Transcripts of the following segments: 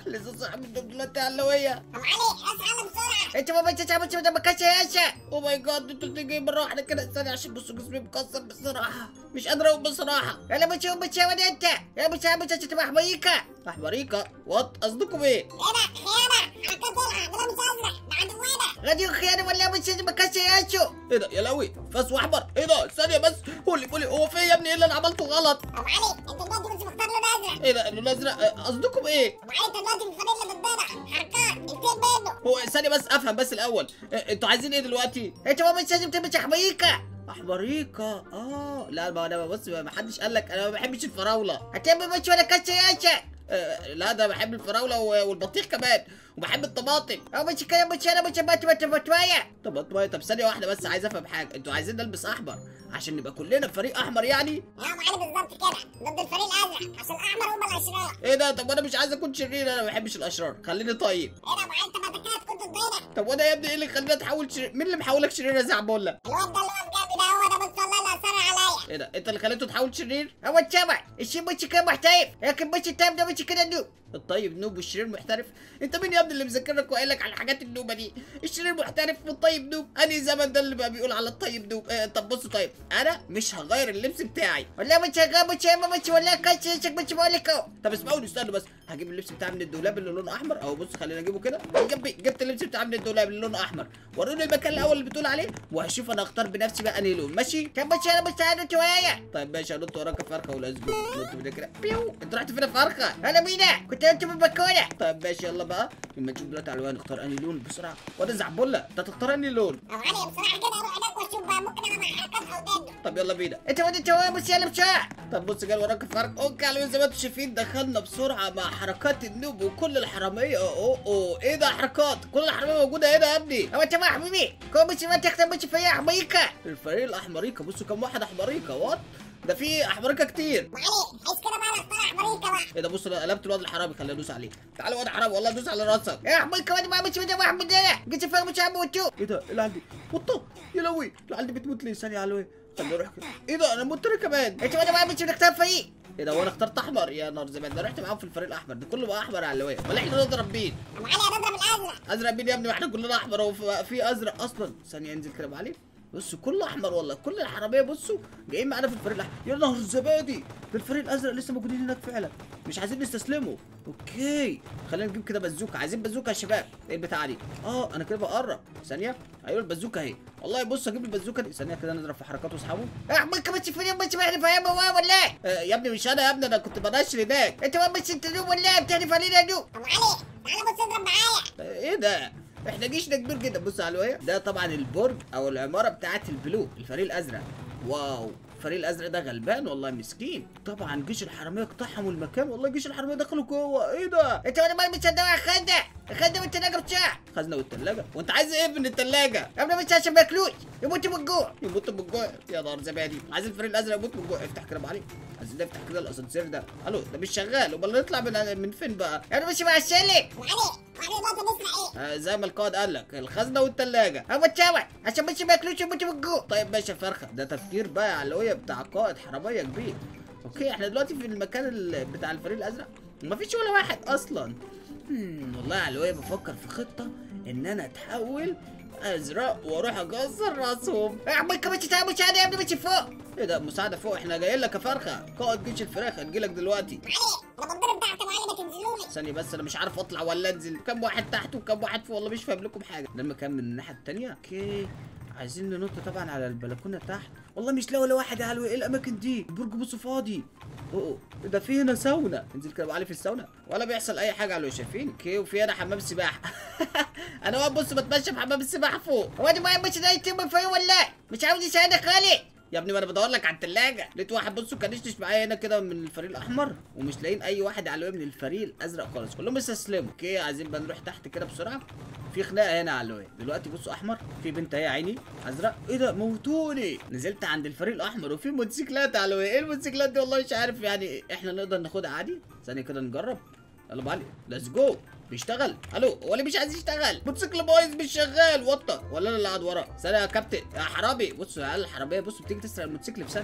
لسه صاحي من النوم دلوقتي يا علويه ابو علي اصحى بسرعه انت ما بقتش تعمل ده ما كانش ياشا او ماي جاد انتوا بتيجي مره واحده كده استنى عشان بصوا جسمي مكسر بصراحه مش قادر اقوم بصراحه يلا بتشوف بتشوف انت يا بتشوف بتشوف تبقى احمريكا احمريكا وات قصدكم ايه ايه ده خيانه حركات تلعب ده مش ازرق ده عدوانه غادي خيانه ولا مش ما كانش ياشو ايه ده يا لوي فاس واحمر ايه ده ثانيه بس قولي قولي هو في يا ابني ايه اللي انا عملته غلط ابو علي انت دلوقتي كنت مختار لون ازرق ايه ده اللون الازرق اه، قصدكم ايه ابو علي انت دلوقتي في الفريق اللي ضدنا حركات انتهي منه هو ثانية بس افهم بس الاول اه، انتوا عايزين ايه دلوقتي؟ انتوا مش لازم تمشي احمريكا احمريكا اه لا ما انا بص ما حدش قال لك انا ما بحبش الفراوله هتعمل مش ولا كاتش ياشا اه لا ده بحب الفراوله و- والبطيخ كمان وبحب الطماطم اه مش كده مش انا مش طماطمايه طماطمايه طب ثانيه واحده بس عايز افهم حاجه انتوا عايزين نلبس احمر عشان نبقى كلنا فريق احمر يعني يا ابو علي بالظبط كده ضد الفريق الازرق عشان الاحمر هم الاشرار ايه ده طب انا مش عايز اكون شرير انا ما بحبش الاشرار خليني طيب ايه ده ابو علي انت ما كده كنت ضدنا طب وانا يا ابني ايه اللي خلاني اتحول شرير مين اللي محولك شرير يا زعبولة الواد ده اللي واقف جنبي ده هو ده بص والله اللي اثر عليا ايه ده انت اللي خليته تحول شرير هو الشبع الشيء مش كده محترف لكن مش التايم ده مش كده نوب الطيب نوب والشرير محترف انت مين يا ابني اللي مذكرك وقايل لك على الحاجات النوبه دي الشرير محترف والطيب نوب انهي زمن ده اللي بقى بيقول على الطيب نوب اه طب بص طيب انا مش هغير اللبس بتاعي ولا مش هغير مش هغير مش ولا كاتش مش بقول لك اهو طب اسمعوني استنوا بس هجيب اللبس بتاعي من الدولاب اللي لونه احمر او بص خلينا اجيبه كده جنبي جبت اللبس بتاعي من الدولاب اللي لونه احمر وروني المكان الاول اللي بتقول عليه وهشوف انا اختار بنفسي بقى انهي لون ماشي طب مش انا مش هنط ورايا طيب ماشي هنط وراك فرخه ولا اسجد نط من كده بيو انت رحت فين يا فرخه انا مينا كنت انت من البلكونه طيب ماشي يلا بقى لما نشوف دلوقتي على الوان نختار انهي لون بسرعه وانا زعبله انت تختار انهي لون ابو علي بصراحه كده اروح هناك واشوف بقى ممكن انا مع حركات او ضده طب يلا بينا انت واد انت واد بس يلا بسرعه طب بص جاي وراك فرق اوكي على زي ما انتم شايفين دخلنا بسرعه مع حركات النوب وكل الحراميه اوه اوه ايه ده حركات كل الحراميه موجوده هنا يا ابني هو انت ما حبيبي كوم مش ما تختم مش في احمريكا الفريق الاحمريكا بصوا كم واحد احمريكا وات ده في احمريكا كتير ابو علي عايز كده بقى انا اختار احمريكا بقى ايه ده بص انا قلبت الواد الحرامي خلينا ندوس عليه تعالى واد حرامي والله دوس على راسك يا احمريكا واد ما مش واد ما احمد انا جيت فاهم مش هموتو ايه ده ايه اللي عندي قطه يا لوي اللي عندي بتموت ليه ثانيه على خليني اروح كده ايه ده انا مت انا كمان انت واد ما مش بنختار فريق ايه ده وانا اخترت احمر يا نار زمان ده رحت معاهم في الفريق الاحمر ده كله بقى احمر على اللواء ولا احنا نضرب مين ابو علي هنضرب الازرق ازرق مين يا ابني ما احنا كلنا احمر هو في- في ازرق اصلا ثانيه انزل كده عليه بصوا كله احمر والله كل الحراميه بصوا جايين معانا في الفريق الاحمر يا نهار الزبادي ده الفريق الازرق لسه موجودين هناك فعلا مش عايزين نستسلموا اوكي خلينا نجيب كده بازوكا عايزين بازوكا يا شباب ايه البتاع دي اه انا كده بقرب ثانيه ايوه البازوكا اهي والله بص اجيب البازوكا دي ثانيه كده نضرب في حركات واصحابه احمد كمان فين مش بحلف يا بابا ولا آه يا ابني مش انا يا ابني انا كنت بنشر هناك انت ما مش انت نوم ولا بتحلف علينا نوم ابو علي تعالى بص اضرب معايا ايه ده؟ احنا جيشنا كبير جدا بص على الوية ده طبعا البرج او العماره بتاعت البلو الفريق الازرق واو الفريق الازرق ده غلبان والله مسكين طبعا جيش الحراميه اقتحموا المكان والله جيش الحراميه دخلوا جوه ايه ده انت وانا ما مصدق يا خالده الخزنه والثلاجه بتاع خزنه والثلاجه وانت عايز ايه من الثلاجه يا ابني مش عشان ماكلوش يموت من الجوع يموت من الجوع يا نهار زبادي عايز الفريق الازرق يموت من الجوع افتح كده معلي عايزين نفتح كده الاسانسير ده الو ده مش شغال امال نطلع من من فين بقى انا مش مع السلك ابو علي ابو علي دلوقتي نسمع ايه آه، زي ما القائد قال لك الخزنه والثلاجه هو اتشوى عشان بس ما ياكلوش يموتوا من الجوع طيب ماشي يا فرخه ده تفكير بقى يا علويه بتاع قائد حراميه كبير اوكي احنا دلوقتي في المكان ال- بتاع الفريق الازرق مفيش ولا واحد اصلا hmm, والله يا علويه بفكر في خطه ان انا اتحول ازرق واروح اكسر راسهم احمد كمان تتعب مساعده يا ابني مش فوق ايه ده مساعده فوق احنا جايين لك يا فرخه قائد جيش الفراخ هنجيلك دلوقتي ابو علي انا بتضرب تحت ابو علي ما تنزلوني ثانية بس انا مش عارف اطلع ولا انزل كم واحد تحت وكم واحد فوق والله مش فاهم لكم حاجة ده المكان من الناحية التانية اوكي عايزين ننط طبعا على البلكونة تحت والله مش لاقي ولا واحد يا علوي ايه الاماكن دي البرج بص فاضي اوه ده في هنا ساونا انزل كده أبو علي في الساونا ولا بيحصل اي حاجة على شايفين اوكي وفي هنا حمام سباحة انا واقف بص بتمشى في حمام السباحة فوق هو انا ما مش ده يتم فيه ولا مش عاوز يساعدك خالد يا ابني ما انا بدور لك على الثلاجه لقيت واحد بصوا كان يشتش معايا هنا كده من الفريق الاحمر ومش لاقيين اي واحد علوي من الفريق الازرق خالص كلهم استسلموا اوكي عايزين بقى نروح تحت كده بسرعه في خناقه هنا علوي دلوقتي بصوا احمر في بنت اهي يا عيني ازرق ايه ده موتوني نزلت عند الفريق الاحمر وفي موتوسيكلات علوي ايه الموتوسيكلات دي والله مش عارف يعني احنا نقدر ناخدها عادي ثانيه كده نجرب يلا ابو علي ليتس جو بيشتغل الو هو اللي مش عايز يشتغل موتوسيكل بايظ مش شغال وطى ولا انا اللي قاعد ورا ثانيه يا كابتن يا حرامي بصوا يا عيال الحراميه بصوا بتيجي تسرق الموتوسيكل في ثانيه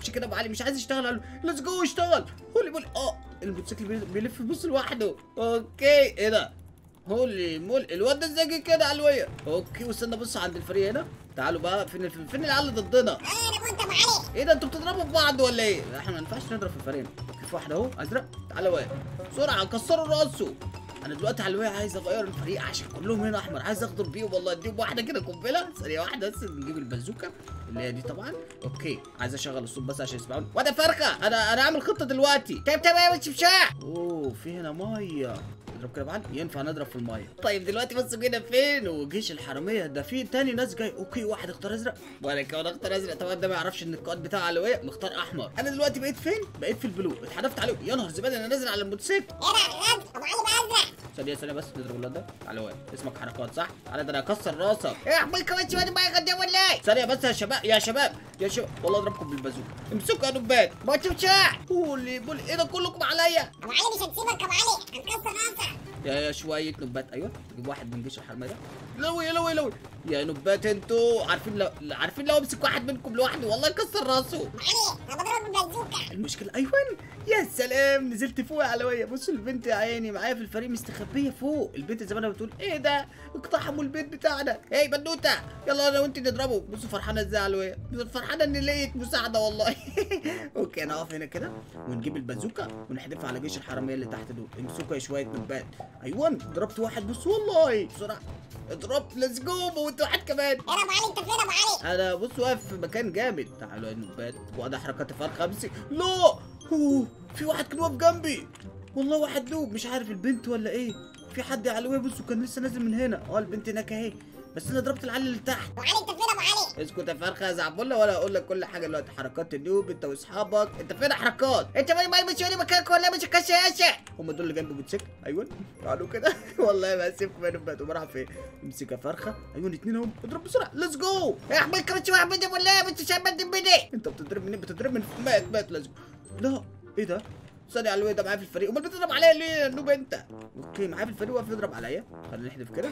مش كده ابو علي مش عايز يشتغل على ليتس جو اشتغل هولي بولي اه الموتوسيكل بي- بيلف بص لوحده اوكي ايه ده هولي مول الواد ده ذكي كده علوية اوكي واستنى بص عند الفريق هنا تعالوا بقى فين الف... فين العيال اللي ضدنا اه انا كنت ابو علي ايه ده انتوا بتضربوا في بعض ولا ايه؟ لا، احنا ما ينفعش نضرب في الفريق اوكي في واحد اهو ازرق تعالى واقف بسرعه كسروا راسه انا دلوقتي على الواقع عايز اغير الفريق عشان كلهم هنا احمر عايز اخضر بيهم والله اديهم واحده كده قنبله ثانيه واحده بس نجيب البازوكه اللي هي دي طبعا اوكي عايز اشغل الصوت بس عشان يسمعوني وده فرخه انا انا عامل خطه دلوقتي طيب تمام شمشاع اوه في هنا ميه نضرب كده بعد ينفع نضرب في الميه طيب دلوقتي بصوا كده فين وجيش الحراميه ده في تاني ناس جاي اوكي واحد اختار ازرق وانا كمان اختار ازرق طبعا ده ما يعرفش ان القائد بتاع علويه مختار احمر انا دلوقتي بقيت فين بقيت في البلو اتحدفت عليه يا نهار زباله انا نازل على الموتوسيكل ايه ده غد ابو علي بقى ازرق ثانيه ثانيه بس نضرب الواد ده علويه اسمك حركات صح تعالى ده انا هكسر راسك ايه احمد كمان شويه بقى قدام ولا ايه ثانيه بس يا شباب يا شباب يا شباب والله اضربكم بالبازوكه امسكوا يا نبات ما شمشاع قولي قولي ايه ده كلكم عليا ابو علي مش هنسيبك يا ابو علي هنكسر راسك يا يا شوية نبات ايوه نجيب واحد من جيش الحرمية ده لوي لوي لوي يا نبات انتوا عارفين لو عارفين لو امسك واحد منكم لوحده والله يكسر راسه ابو علي انا بضرب بالبازوكه المشكلة ايوه يا سلام نزلت فوق يا علوية بصوا البنت يا عيني معايا في الفريق مستخبية فوق البنت زمانها بتقول ايه ده اقتحموا البيت بتاعنا هي بنوتة يلا انا وانت نضربه بصوا فرحانة ازاي يا علوية فرحانة ان لقيت مساعدة والله اوكي انا اقف هنا كده ونجيب البازوكة ونحدفها على جيش الحرامية اللي تحت دول امسكوا يا شوية نبات ايوه ضربت واحد بص والله بسرعة اضرب ليتس جو موت واحد كمان ايه ده ابو علي انت فين يا ابو علي انا بص واقف في مكان جامد تعالوا يا نوبات وانا حركات فرخه امسك لا أوه، في واحد كان واقف جنبي والله واحد نوب مش عارف البنت ولا ايه في حد علويه بصوا كان لسه نازل من هنا اه البنت هناك اهي بس انا ضربت العيال اللي تحت ابو علي انت فين يا ابو علي اسكت يا فرخه يا زعبله ولا اقول لك كل حاجه دلوقتي حركات النوب انت واصحابك انت فين حركات انت ما ما مش يقولي مكانك ولا مش كشاشه هم دول اللي جنبي موتوسيكل ايوه تعالوا كده والله ما اسيبكم يا نوبات وبروح فين امسك يا فرخه ايوه اتنين اهم اضرب بسرعه ليتس جو يا احمد كمان شويه احمد ولا ايه انت شامل دمني انت بتضرب منين بتضرب من مات مات لازم لا ايه ده ثانية على الواد ده معايا في الفريق امال بتضرب عليا ليه يا نوب انت اوكي معايا في الفريق واقف يضرب عليا خلينا نحذف كده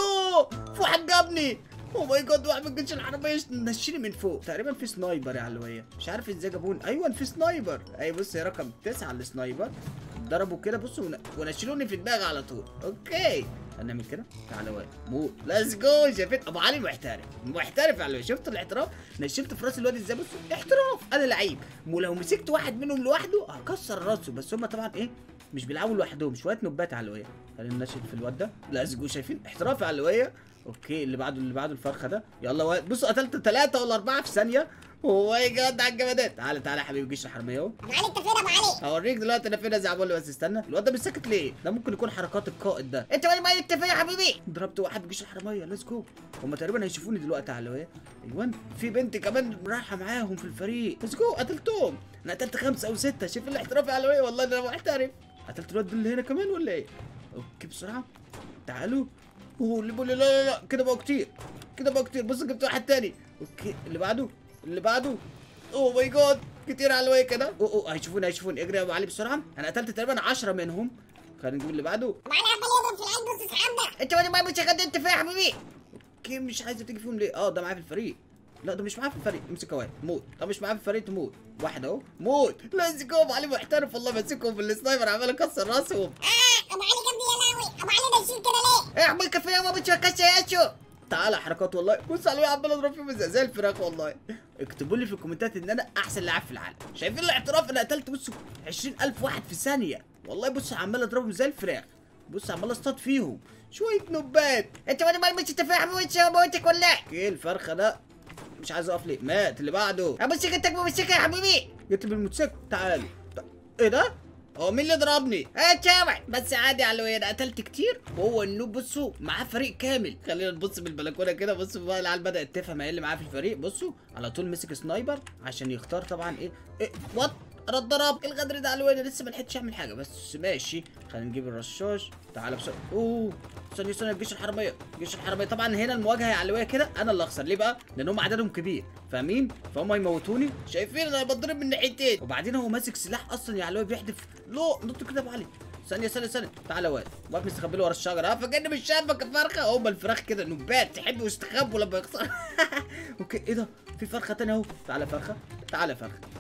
لا في واحد جابني او ماي جاد واحد من الجيش الحرامية نشيني من فوق تقريبا في سنايبر يا علوية مش عارف ازاي جابوني ايوه في سنايبر اي بص يا رقم تسعة السنايبر ضربوا كده بصوا ون- ونشلوني في دماغي على طول اوكي هنعمل كده تعالى واقف موت ليتس جو شايفين ابو علي محترف محترف يا علوية شفت الاحتراف نشلت في راس الواد ازاي بص احتراف انا لعيب ولو مسكت واحد منهم لوحده هكسر راسه بس هم طبعا ايه مش بيلعبوا لوحدهم شويه نوبات علويه خلينا ننشل في الواد ده ليتس جو شايفين احتراف يا علويه اوكي اللي بعده اللي بعده الفرخه ده يلا وا- بصوا قتلت ثلاثه ولا اربعه في ثانيه هو ماي جاد على الجمدان تعالى تعالى يا حبيبي جيش الحراميه اهو ابو علي انت فين يا ابو علي هوريك دلوقتي انا فين يا زعبولي بس استنى الواد ده مش ساكت ليه ده ممكن يكون حركات القائد ده انت ما ما انت فين يا حبيبي ضربت واحد بجيش الحراميه ليتس جو هم تقريبا هيشوفوني دلوقتي على ايه ايوه في بنت كمان رايحه معاهم في الفريق ليتس جو قتلتهم انا قتلت خمسه او سته شوف الاحتراف على ايه والله انا محترف قتلت الواد اللي هنا كمان ولا ايه اوكي بسرعه تعالوا اوه اللي بيقول لي لا لا لا كده بقوا كتير كده بقوا كتير بص جبت واحد تاني اوكي اللي بعده اللي بعده اوه ماي جاد كتير على الواي كده اوه اوه هيشوفوني هيشوفوني اجري يا ابو علي بسرعه انا قتلت تقريبا 10 منهم خلينا نجيب اللي بعده ابو علي عمال يضرب في العين بص اصحابنا انت ما ما مش قد انت فين يا حبيبي اوكي مش عايزه تيجي فيهم ليه اه ده معايا في الفريق لا ده مش معايا في الفريق امسك واحد موت ده مش معايا في الفريق تموت واحد اهو موت ليتس جو ابو علي محترف والله ماسكهم بالسنايبر عمال اكسر راسهم اه ابو علي جنبي يا لهوي ابو علي ده يشيل كده ليه يا احمد كفايه ما مش كشاشه تعالى حركات والله بص على الواد عمال اضرب فيهم زي زي الفراخ والله اكتبوا لي في الكومنتات ان انا احسن لاعب في العالم شايفين الاعتراف انا قتلت بصوا 20000 واحد في ثانيه والله بص عمال اضربهم زي الفراخ بص عمال اصطاد فيهم شويه نوبات انت ما ما مش انت فين يا حبيبي انت موتك ولا ايه اوكي الفرخه ده مش عايز اقف ليه مات اللي بعده امسك انت بمسكها يا حبيبي جبت بالموتوسيكل تعال ت- ايه ده هو مين اللي ضربني اه تابع بس عادي على الواد انا قتلت كتير وهو النوب بصوا معاه فريق كامل خلينا نبص بالبلكونه كده بصوا بقى العيال بدات تفهم ايه اللي معاه في الفريق بصوا على طول مسك سنايبر عشان يختار طبعا ايه ايه وات انا اتضرب إيه الغدر ده على الواد لسه ما لحقتش اعمل حاجه بس ماشي خلينا نجيب الرشاش تعالى بسرعه اوه ثانيه ثانيه الجيش الحراميه الجيش الحراميه طبعا هنا المواجهه على الواد كده انا اللي اخسر ليه بقى لان هم عددهم كبير فاهمين فهم هيموتوني شايفين انا بضرب من ناحيتين وبعدين هو ماسك سلاح اصلا يا علوي بيحدف لا نط كده يا ابو علي ثانية ثانية ثانية تعالى واد واقف مستخبي له ورا الشجرة ها فاكرني مش شايفك يا فرخة هم الفراخ كده نوبات تحبوا يستخبوا لما يخسروا اوكي ايه ده في فرخة تانية اهو تعالى يا فرخة تعالى يا فرخة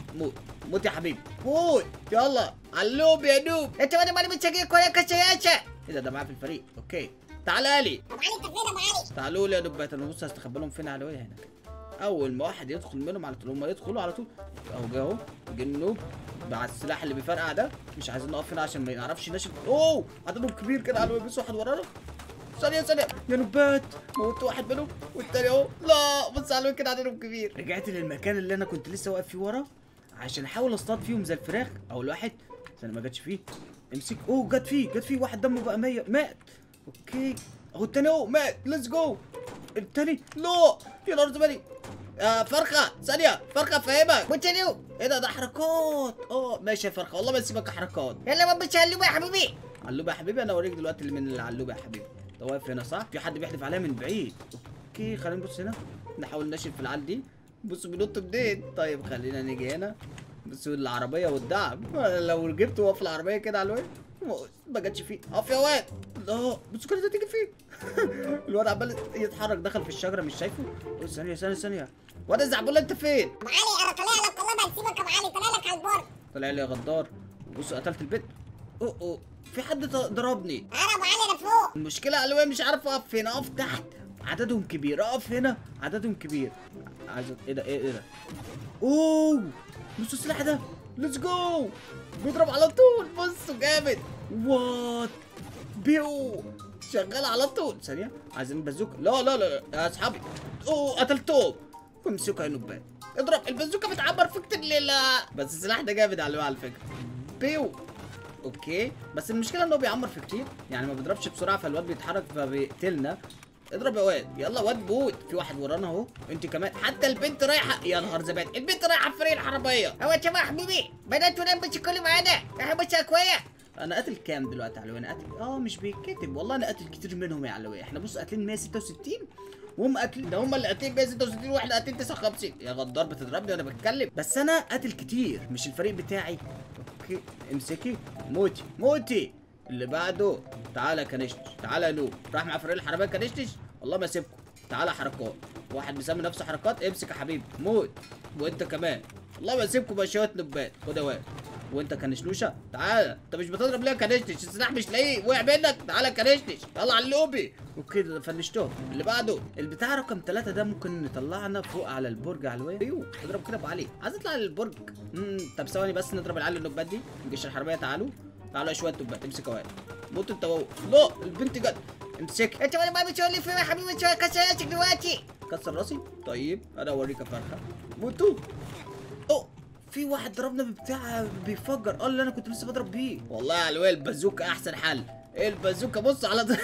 موت موت يا حبيبي موت يلا علوب يا نوب انت وانا مالي متشجعك ولا كشياشة ايه ده ده معاه في الفريق اوكي تعالى لي ابو علي انت فين يا ابو علي تعالوا لي يا دبات انا بص هستخبى لهم فين على وجهي هنا كده اول ما واحد يدخل منهم على طول هم يدخلوا على طول اهو جه اهو جه النوب مع السلاح اللي بيفرقع ده مش عايزين نقف هنا عشان ما يعرفش ينشف اوه عددهم كبير كده على بس واحد ورانا ثانية ثانية يا نوبات موت واحد منهم والتاني اهو لا بص على كده عددهم كبير رجعت للمكان اللي انا كنت لسه واقف فيه ورا عشان احاول اصطاد فيهم زي الفراخ او الواحد ثانية ما جاتش فيه امسك اوه جت فيه جت فيه واحد دمه بقى 100 مات اوكي اهو التاني اهو مات ليتس جو التاني لا يا نهار زبالي آه فرخة ثانية فرخة فاهمك وانت اليوم ايه ده ده حركات اه ماشي يا فرخة والله ما سيبك حركات يلا ما بتشلوا يا حبيبي علوبة يا حبيبي انا اوريك دلوقتي اللي من العلوبة يا حبيبي ده واقف هنا صح في حد بيحدف عليها من بعيد اوكي خلينا نبص هنا نحاول نشيل في العال دي بصوا بينط منين طيب خلينا نيجي هنا بصوا العربية والدعم لو جبت وقف العربية كده على الواد ما جاتش فيه اقف يا واد لا بصوا كده تيجي فيه الواد عمال يتحرك دخل في الشجرة مش شايفه ثانية ثانية ثانية واد الزعبولة انت فين؟ ابو علي انا طالع لك والله ما هسيبك يا ابو علي طالع لك على البر طلع لي يا غدار بص قتلت البنت اوه اوه في حد ط- ضربني انا ابو علي انا فوق المشكلة علوية مش عارف اقف فين اقف تحت عددهم كبير اقف هنا عددهم كبير عايز ايه ده ايه ايه ده اوه بصوا السلاح ده ليتس جو بيضرب على طول بصوا جامد وات بيو شغال على طول ثانية عايزين بازوكا لا لا لا يا اصحابي اوه قتلتهم امسكوا يا نبات اضرب البازوكا بتعبر في كتير ليلة بس السلاح ده جامد على على فكرة بيو اوكي بس المشكله انه بيعمر في كتير يعني ما بيضربش بسرعه فالواد بيتحرك فبيقتلنا اضرب يا واد يلا واد بوت في واحد ورانا اهو انت كمان حتى البنت رايحه يا نهار زبادي البنت رايحه في فريق العربيه هو انت يا حبيبي بدأتوا نام كل معانا احنا بس اكوية انا قاتل كام دلوقتي يا علوي انا قاتل اه مش بيتكتب والله انا قاتل كتير منهم يا علوي احنا بص قاتلين 166 وهم قاتلين ده هم اللي قاتلين 166 واحنا قاتلين 59 يا غدار بتضربني وانا بتكلم بس انا قاتل كتير مش الفريق بتاعي اوكي امسكي موتي موتي اللي بعده تعالى كنشتش تعالى يا نوب راح مع فريق الحربيه كنشتش والله ما سيبكم تعالى حركات واحد مسمي نفسه حركات امسك يا حبيبي موت وانت كمان والله ما اسيبكم يا شويه نبات خد يا واد وانت كنشلوشه تعالى انت مش بتضرب ليه يا كنشتش السلاح مش لاقيه وقع منك تعالى كنشتش يلا على اللوبي اوكي ده فنشتهم اللي بعده البتاع رقم ثلاثة ده ممكن نطلعنا فوق على البرج على الواد ايوه اضرب كده ابو علي عايز اطلع للبرج امم طب ثواني بس نضرب العيال النبات دي الجيش الحربيه تعالوا تعالوا يا شويه نبات امسك يا واد موت انت وهو لا البنت جت امسك انت وانا ما بتقول لي فين يا حبيبي انت كشياشك دلوقتي كسر راسي طيب انا اوريك يا فرخه موتوا اوه في واحد ضربنا ببتاع بيفجر اه اللي انا كنت لسه بضرب بيه والله يا علوية البازوكا احسن حل ايه البازوكا بص على ض...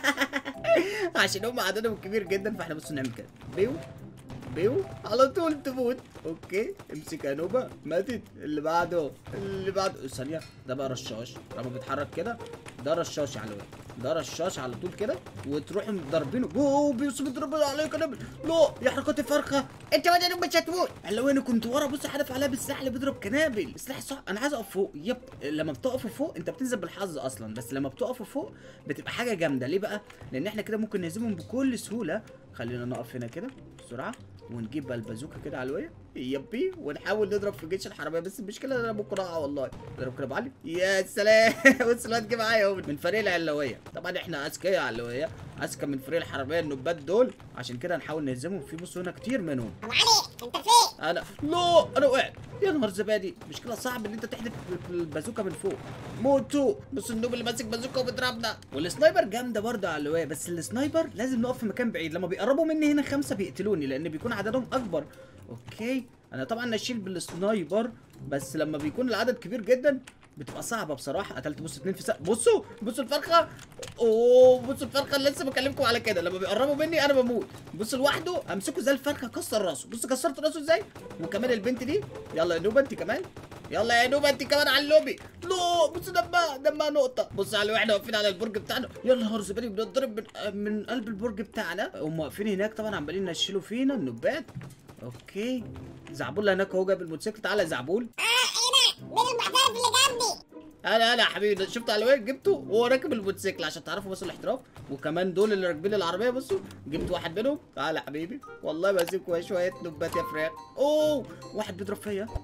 عشان هم عددهم كبير جدا فاحنا بص نعمل كده بيو بيو على طول تموت اوكي امسك يا نوبه ماتت اللي بعده اللي بعده ثانيه ده بقى رشاش لما بيتحرك كده ده رشاش يا علوية ده رشاش على طول كده وتروحوا ضاربينه اوه بيوصل بيضرب عليك قنابل لا يا حركات الفرخه انت وانا مش هتموت لو انا كنت ورا بص حدف عليها بالسلاح اللي بيضرب كنابل السلاح صح انا عايز اقف فوق يب لما بتقفوا فوق انت بتنزل بالحظ اصلا بس لما بتقفوا فوق بتبقى حاجه جامده ليه بقى لان احنا كده ممكن نهزمهم بكل سهوله خلينا نقف هنا كده بسرعه ونجيب بقى البازوكا كده على الوية يبي ونحاول نضرب في جيش الحربيه بس المشكله ان انا ممكن اقع والله نضرب كده بعلي يا سلام بص الواد جه معايا اهو من فريق العلويه طبعا احنا اذكياء يا علويه اذكى من فريق الحربيه النبات دول عشان كده نحاول نهزمهم في بصوا هنا كتير منهم ابو علي انت فين انا لا انا وقعت يا نهار زبادي مشكله صعب ان انت تحدف البازوكا من فوق موتو بص النوب اللي ماسك بازوكا وبيضربنا والسنايبر جامده برضه على الوايه بس السنايبر لازم نقف في مكان بعيد لما بيقربوا مني هنا خمسه بيقتلوني لان بيكون عددهم اكبر اوكي انا طبعا اشيل بالسنايبر بس لما بيكون العدد كبير جدا بتبقى صعبه بصراحه قتلت بص اتنين في سق بصوا بصوا الفرخه اوه بصوا الفرخه اللي لسه بكلمكم على كده لما بيقربوا مني انا بموت بص لوحده امسكه زي الفرخه كسر راسه بص كسرت راسه ازاي وكمان البنت دي يلا يا نوبه انت كمان يلا يا نوبه انت كمان على اللوبي لا بص دمها دمها نقطه بص على واحنا واقفين على البرج بتاعنا يا نهار زبادي بنضرب من, من قلب البرج بتاعنا هم واقفين هناك طبعا عمالين ينشلوا فينا النوبات اوكي زعبول هناك اهو جايب الموتوسيكل تعالى يا زعبول اه ايه ده مين المحترف اللي جنبي انا انا يا حبيبي ده شفت على وين جبته وهو راكب الموتوسيكل عشان تعرفوا بس الاحتراف وكمان دول اللي راكبين العربيه بصوا جبت واحد منهم تعالى يا حبيبي والله بسيبكم شويه نبات يا فراخ اوه واحد بيضرب فيا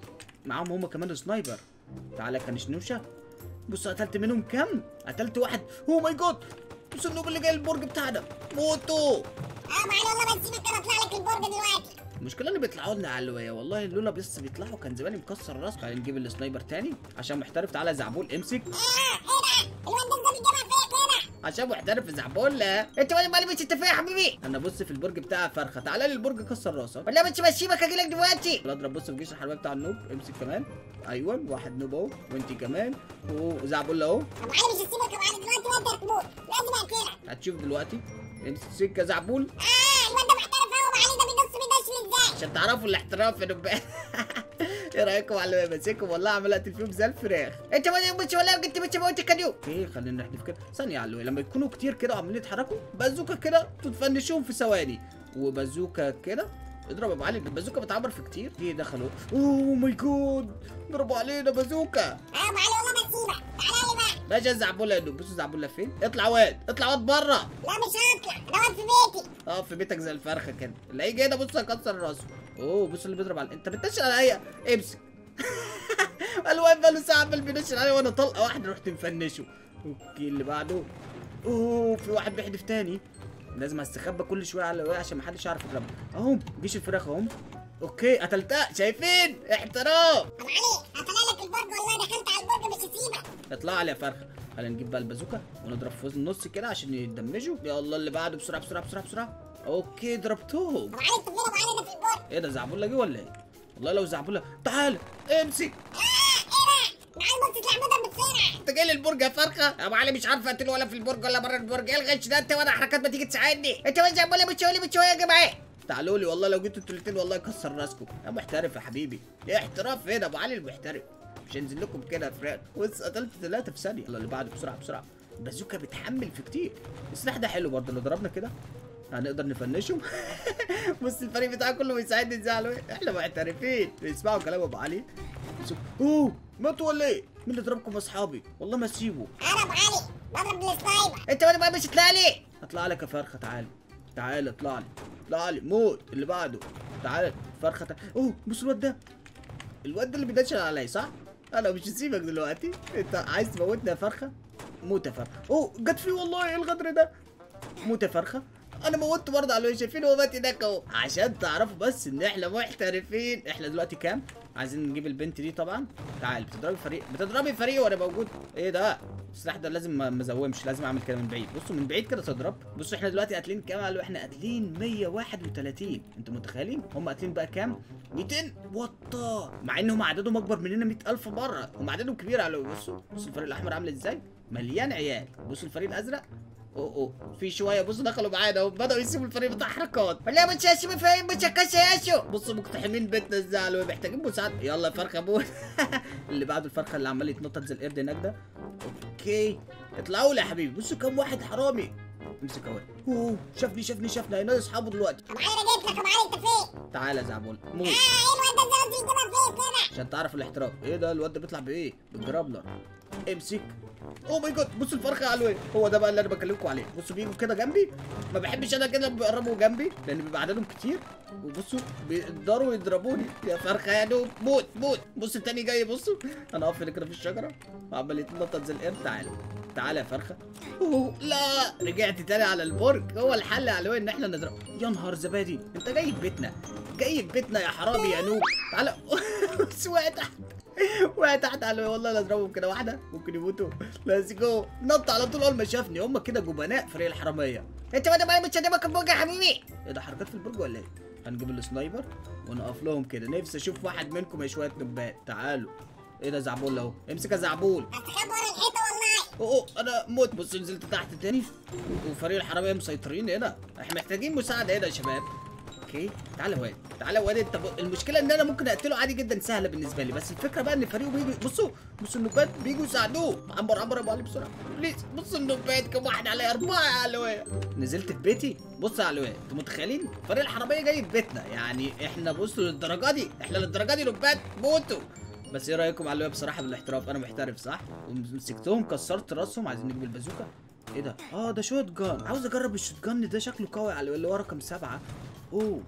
معاهم هم كمان سنايبر تعالى كان شنوشه بص قتلت منهم كم قتلت واحد اوه ماي جاد بص النوب اللي جاي البرج بتاعنا موتو اه معلي والله ما تسيبك انا اطلع لك البرج دلوقتي المشكله ان بيطلعوا لنا علويه والله لولا بس بيطلعوا كان زماني مكسر راس خلينا نجيب السنايبر تاني عشان محترف تعالى يا زعبول امسك اه ايه ده الواد ده بيجيبها فيا كده عشان محترف يا زعبول انت مالي مالي مش انت فين يا حبيبي انا بص في البرج بتاع فرخه تعالى لي البرج كسر راسك ولا مش بسيبك اجي لك دلوقتي ولا اضرب بص في جيش الحربيه بتاع النوب امسك كمان ايوه واحد نوب اهو وانت كمان وزعبول اهو ابو علي مش هسيبك يا ابو علي دلوقتي وانت هتموت لازم اقتلك هتشوف دلوقتي امسك يا زعبول اه الواد ده محترف قوي ابو علي ده بيدوس بيدوس ازاي عشان تعرفوا الاحتراف يا نبات ايه رايكم على ما ماسكهم والله عمال اقتل فيهم زي الفراخ انت ما مش ولا جبت مش موت كانيو ايه خلينا نحدف كده ثانيه يا علوي لما يكونوا كتير كده وعمالين يتحركوا بازوكا كده تفنشوهم في ثواني وبازوكا كده اضرب يا ابو علي البازوكا بتعبر في كتير دي دخلوا اوه ماي جاد ضربوا علينا بازوكا اه ابو علي والله ما تسيبك تعالى لي بقى ماشي يا زعبوله يا نوب بصوا زعبوله فين اطلع واد اطلع واد بره لا مش هطلع ده واد في بيتي اه في بيتك زي الفرخه كده اللي هيجي هنا بص هيكسر راسه اوه بص اللي بيضرب على انت بتنشل عليا امسك الواد بقاله ساعه عمال بينشل عليا وانا طلقه واحده رحت مفنشه اوكي اللي بعده اوه في واحد بيحدف تاني لازم استخبى كل شويه على الواقع عشان محدش يعرف يضربه اهو جيش الفراخ اهو اوكي قتلتها شايفين احترام ابو علي هطلع لك البرج والله دخلت على البرج مش هسيبك اطلع لي يا فرخه خلينا نجيب بقى البازوكا ونضرب في وسط النص كده عشان يدمجوا يا الله اللي بعده بسرعه بسرعه بسرعه بسرعه اوكي ضربتهم ابو علي انت فين ابو علي ده في البرج ايه ده زعبوله جه ولا ايه والله لو زعبوله تعال امسك اه ايه ده معاه البرج تطلع مدى بسرعه انت جاي لي البرج يا فرخه يا ابو علي مش عارف اقتله ولا في البرج ولا بره البرج ايه الغش ده انت وانا حركات ما تيجي تساعدني انت وين زعبولة مش شويه مش شويه يا جماعه تعالوا لي والله لو جيتوا التلاتين والله يكسر راسكم يا محترف يا حبيبي ايه احتراف فين ابو علي المحترف مش هنزل لكم كده يا فراق بص قتلت ثلاثه في ثانيه يلا اللي بعده بسرعه بسرعه البازوكا بتحمل في كتير السلاح ده حلو برضه لو ضربنا كده هنقدر نفنشهم بص الفريق بتاعه كله بيساعدني ازاي على الوقت. احنا محترفين بيسمعوا كلام ابو علي بصوا- اوه ماتوا ولا ايه؟ مين اللي ضربكم يا اصحابي؟ والله ما اسيبه انا ابو علي بضرب بالسنايبر انت وانا بقى مش هتطلع لي هطلع لك يا فرخه تعالى تعالى اطلع لي اطلع لي موت اللي بعده تعالى فرخه تعالى. اوه بص الواد ده الواد ده اللي بيدشل عليا صح انا مش هسيبك دلوقتي انت عايز تموتني يا فرخه موت يا فرخه اوه جت فيه والله ايه الغدر ده موت يا فرخه انا موتته برضه على شايفين هو مات هناك اهو عشان تعرفوا بس ان احنا محترفين احنا دلوقتي كام عايزين نجيب البنت دي طبعا تعال بتضربي فريق بتضربي فريق وانا موجود ايه ده السلاح ده لازم ما مزومش لازم اعمل كده من بعيد بصوا من بعيد كده تضرب بصوا احنا دلوقتي قاتلين كام قالوا احنا قاتلين 131 انتوا متخيلين هم قاتلين بقى كام 200 وطا مع ان هم عددهم اكبر مننا 100000 مره هم عددهم كبير على بصوا بصوا الفريق الاحمر عامل ازاي مليان عيال بصوا الفريق الازرق اوه اوه في شويه بصوا دخلوا معانا وبداوا يسيبوا الفريق بتاع حركات ولا مش هسيب فاهم مش هكسر ياسو بصوا مقتحمين بيتنا الزعل ومحتاجين مساعده يلا يا فرخه ابوي اللي بعده الفرخه اللي عمال يتنطط زي القرد هناك ده اوكي اطلعوا لي يا حبيبي بصوا كم واحد حرامي امسك اهو اوه شافني شافني شافني هينادي اصحابه دلوقتي ابو علي انا جيت لك ابو علي انت فين تعالى يا زعبول موت اه ايه الواد ده ازاي يجيبها فين كده عشان تعرف الاحتراف ايه ده الواد ده بيطلع بايه بالجرابلر امسك اوه ماي جاد بصوا الفرخه على الوين هو ده بقى اللي انا بكلمكم عليه بصوا بيجوا كده جنبي ما بحبش انا كده بيقربوا جنبي لان بيبقى عددهم كتير وبصوا بيقدروا يضربوني يا فرخه يا دوب موت موت بص التاني جاي بصوا انا اقف كده في الشجره وعمال يتنطط زي القرد تعالى تعالى يا فرخه اوه لا رجعت تاني على البرج هو الحل على الوين ان احنا نضرب يا نهار زبادي انت جاي في بيتنا جاي في بيتنا يا حرامي يا نوب تعالى بس وقع تحت وقع تحت على والله لا اضربهم كده واحده ممكن يموتوا ليتس جو نط على طول اول ما شافني هم كده جبناء فريق الحراميه انت وانا بقى مش هدمك البرج يا حبيبي ايه ده حركات في البرج ولا ايه هنجيب السنايبر ونقف لهم كده نفسي اشوف واحد منكم يا شويه نبات تعالوا ايه ده زعبول اهو امسك يا زعبول هستخبى ورا الحيطه والله اوه أوه، انا موت بص نزلت تحت تاني وفريق الحراميه مسيطرين هنا احنا محتاجين مساعده هنا يا شباب اوكي تعالى واد تعالى واد انت ب... المشكله ان انا ممكن اقتله عادي جدا سهله بالنسبه لي بس الفكره بقى ان فريقه بيجي بصوا بصوا النوبات بيجوا يساعدوه عنبر عنبر يا ابو علي بسرعه بليز بصوا النوبات كم واحد علي اربعه يا علوية نزلت في بيتي بص يا علوية انتوا متخيلين فريق الحراميه جاي في بيتنا يعني احنا بصوا للدرجه دي احنا للدرجه دي نوبات موتوا بس ايه رايكم على بصراحه بالاحتراف انا محترف صح ومسكتهم كسرت راسهم عايزين نجيب البازوكا ايه ده اه ده شوت جان عاوز اجرب الشوت جان ده شكله قوي على اللي ورا رقم سبعة اوه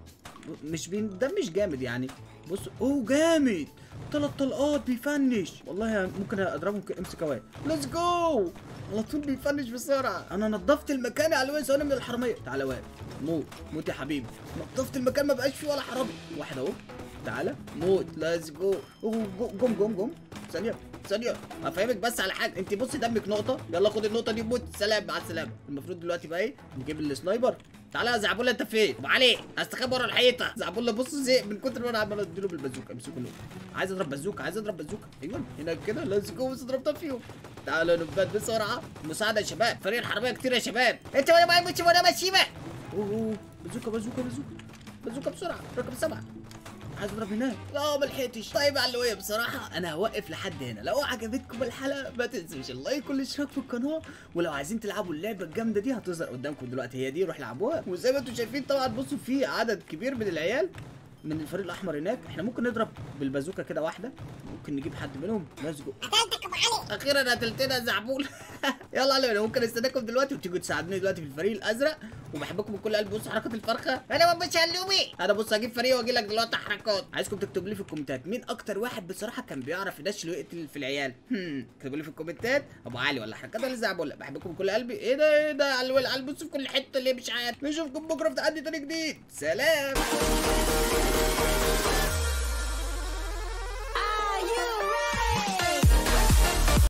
مش بين ده مش جامد يعني بص اوه جامد ثلاث طلقات بيفنش والله ممكن اضربهم امسك اواي ليتس جو على طول بيفنش بسرعه انا نظفت المكان يا علوي ثواني من الحراميه تعالى واقف موت موت يا حبيبي نظفت المكان ما بقاش فيه ولا حرامي واحد اهو تعالى موت ليتس جو أوه، جو- جم جم جم ثانيه ثانيه هفهمك بس على حاجه انت بصي دمك نقطه يلا خد النقطه دي موت سلام مع السلامه المفروض دلوقتي بقى ايه نجيب السنايبر تعالى يا زعبوله انت فين؟ ابو علي استخبى ورا الحيطه زعبوله بص زهق من كتر ما انا عمال اديله بالبازوكه امسكوا له عايز اضرب بازوكه عايز اضرب بازوكه ايوه هناك كده ليتس جو بس ضربتها فيهم تعالوا نبات بسرعه مساعده يا شباب فريق الحربيه كتير يا شباب انت وانا معاك مش وانا ماشيبه اوه أوه، بازوكه بازوكه بازوكه بازوكه بسرعه رقم سبعه عايز اضرب هناك لا ما لحقتش طيب يا علوية بصراحه انا هوقف لحد هنا لو عجبتكم الحلقه ما تنسوش اللايك والاشتراك في القناه ولو عايزين تلعبوا اللعبه الجامده دي هتظهر قدامكم دلوقتي هي دي روح العبوها وزي ما انتم شايفين طبعا بصوا في عدد كبير من العيال من الفريق الاحمر هناك احنا ممكن نضرب بالبازوكه كده واحده ممكن نجيب حد منهم ليتس جو قتلتك يا ابو علي اخيرا قتلتنا يا زعبول يلا على انا ممكن استناكم دلوقتي وتيجوا تساعدوني دلوقتي في الفريق الازرق وبحبكم من كل قلب بصوا حركات الفرخه انا ما مش هلومي انا بص هجيب فريق واجي لك دلوقتي حركات عايزكم تكتبوا لي في الكومنتات مين اكتر واحد بصراحه كان بيعرف يدشل ويقتل في العيال هم اكتبوا لي في الكومنتات ابو علي ولا حركات ولا زعبول بحبكم من كل قلبي ايه ده ايه ده على العيال بصوا في كل حته ليه مش عارف نشوفكم بكره في تحدي تاني جديد سلام